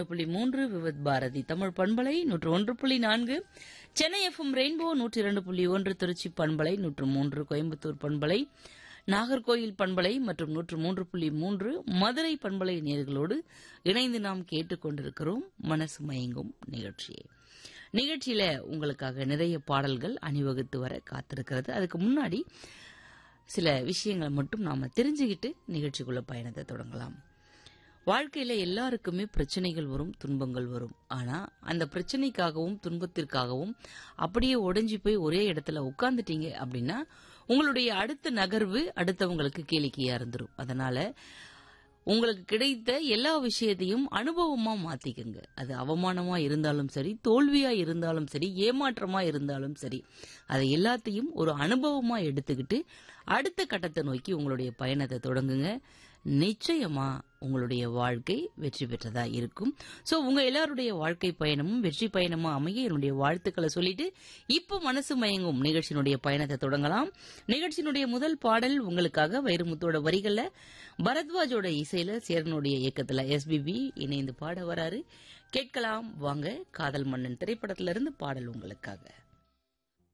இரண்டு புள்ளி மூன்று விவித் பாரதி தமிழ் பண்பலை நூற்று ஒன்று புள்ளி நான்கு சென்னை எஃப்எம் ரெயின்போ நூற்றி இரண்டு புள்ளி ஒன்று திருச்சி பண்பலை நூற்று மூன்று கோயம்புத்தூர் பண்பலை நாகர்கோயில் பண்பலை மற்றும் நூற்று மூன்று புள்ளி மூன்று மதுரை பண்பலை நேர்களோடு இணைந்து நாம் கேட்டுக்கொண்டிருக்கிறோம் மனசு மயங்கும் நிகழ்ச்சியை நிகழ்ச்சியில உங்களுக்காக நிறைய பாடல்கள் அணிவகுத்து வர காத்திருக்கிறது அதுக்கு முன்னாடி சில விஷயங்களை மட்டும் நாம தெரிஞ்சுக்கிட்டு நிகழ்ச்சிக்குள்ள பயணத்தை தொடங்கலாம் வாழ்க்கையில எல்லாருக்குமே பிரச்சனைகள் வரும் துன்பங்கள் வரும் ஆனா அந்த பிரச்சனைக்காகவும் துன்பத்திற்காகவும் அப்படியே உடைஞ்சு போய் ஒரே இடத்துல உட்கார்ந்துட்டீங்க அப்படின்னா உங்களுடைய அடுத்த நகர்வு அடுத்தவங்களுக்கு கேளிக்கையா இருந்துரும் அதனால உங்களுக்கு கிடைத்த எல்லா விஷயத்தையும் அனுபவமா மாத்திக்கங்க அது அவமானமா இருந்தாலும் சரி தோல்வியா இருந்தாலும் சரி ஏமாற்றமா இருந்தாலும் சரி அதை எல்லாத்தையும் ஒரு அனுபவமா எடுத்துக்கிட்டு அடுத்த கட்டத்தை நோக்கி உங்களுடைய பயணத்தை தொடங்குங்க நிச்சயமா உங்களுடைய வாழ்க்கை வெற்றி பெற்றதா இருக்கும் சோ உங்க எல்லாருடைய வாழ்க்கை பயணமும் வெற்றி பயணமா அமைய என்னுடைய வாழ்த்துக்களை சொல்லிட்டு இப்போ மனசு மயங்கும் நிகழ்ச்சியினுடைய பயணத்தை தொடங்கலாம் நிகழ்ச்சியினுடைய முதல் பாடல் உங்களுக்காக வைரமுத்தோட வரிகள்ல பரத்வாஜோட இசையில சேரனுடைய இயக்கத்துல எஸ்பிபி இணைந்து பாட வராரு கேட்கலாம் வாங்க காதல் மன்னன் திரைப்படத்திலிருந்து பாடல் உங்களுக்காக